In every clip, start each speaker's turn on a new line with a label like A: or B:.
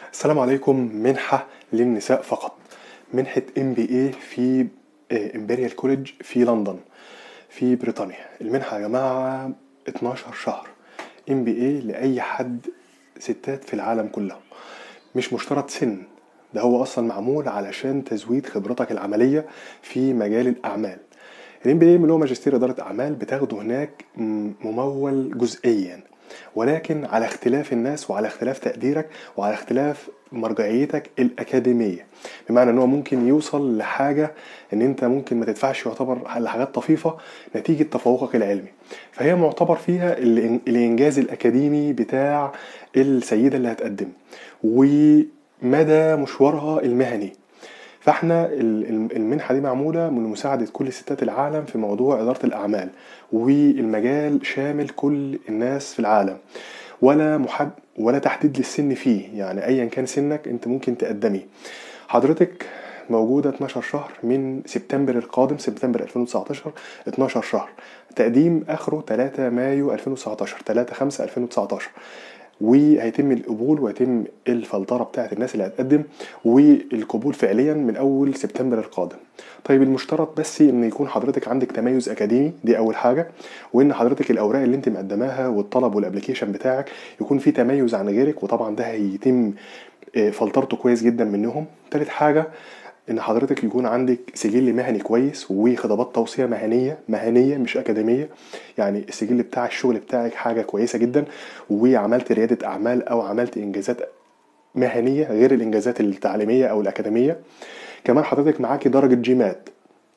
A: السلام عليكم منحة للنساء فقط منحة ام بي اي في امبريال كوليدج في لندن في بريطانيا المنحة يا جماعة 12 شهر ام بي اي لأي حد ستات في العالم كله مش مشترط سن ده هو اصلا معمول علشان تزويد خبرتك العملية في مجال الاعمال الام بي اي اللي هو ماجستير ادارة اعمال بتاخده هناك ممول جزئيا ولكن على اختلاف الناس وعلى اختلاف تقديرك وعلى اختلاف مرجعيتك الأكاديمية بمعنى ان هو ممكن يوصل لحاجة ان انت ممكن ما تدفعش يعتبر لحاجات طفيفة نتيجة تفوقك العلمي فهي معتبر فيها الانجاز الاكاديمي بتاع السيدة اللي هتقدم ومدى مشوارها المهني فاحنا المنحه دي معموله لمساعده كل ستات العالم في موضوع اداره الاعمال والمجال شامل كل الناس في العالم ولا محد ولا تحديد للسن فيه يعني ايا كان سنك انت ممكن تقدمي حضرتك موجودة 12 شهر من سبتمبر القادم سبتمبر 2019 12 شهر تقديم اخره 3 مايو 2019 3 5 2019 وهيتم القبول وهيتم الفلتره بتاعه الناس اللي هتقدم والقبول فعليا من اول سبتمبر القادم طيب المشترط بس ان يكون حضرتك عندك تميز اكاديمي دي اول حاجه وان حضرتك الاوراق اللي انت مقدماها والطلب والابلكيشن بتاعك يكون فيه تميز عن غيرك وطبعا ده هيتم فلترته كويس جدا منهم تالت حاجه ان حضرتك يكون عندك سجل مهني كويس وخطابات توصيه مهنيه مهنيه مش اكاديميه يعني السجل بتاع الشغل بتاعك حاجه كويسه جدا وعملت رياده اعمال او عملت انجازات مهنيه غير الانجازات التعليميه او الاكاديميه كمان حضرتك معاكي درجه جي مات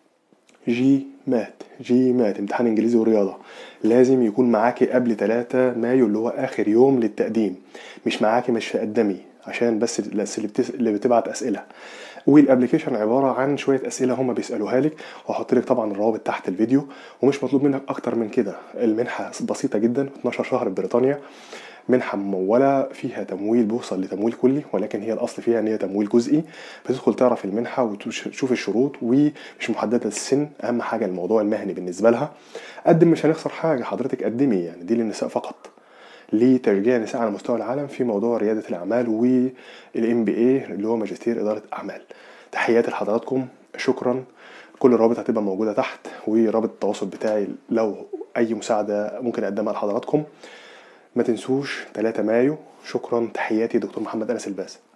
A: جي مات جي مات امتحان انجليزي ورياضه لازم يكون معاكي قبل 3 مايو اللي هو اخر يوم للتقديم مش معاكي مش تقدمي عشان بس اللي, بتس... اللي بتبعت اسئله والابلكيشن عباره عن شويه اسئله هما بيسالوها لك وهحط لك طبعا الروابط تحت الفيديو ومش مطلوب منك اكتر من كده المنحه بسيطه جدا 12 شهر بريطانيا منحة ممولة فيها تمويل بيوصل لتمويل كلي ولكن هي الأصل فيها إن هي تمويل جزئي بتدخل تعرف المنحة وتشوف الشروط ومش محددة السن أهم حاجة الموضوع المهني بالنسبة لها قدم مش هنخسر حاجة حضرتك قدمي يعني دي للنساء فقط لتشجيع النساء على مستوى العالم في موضوع ريادة الأعمال والإم بي إيه اللي هو ماجستير إدارة أعمال تحياتي لحضراتكم شكرا كل الروابط هتبقى موجودة تحت ورابط التواصل بتاعي لو أي مساعدة ممكن أقدمها لحضراتكم ما تنسوش 3 مايو شكرا تحياتي دكتور محمد أنس الباز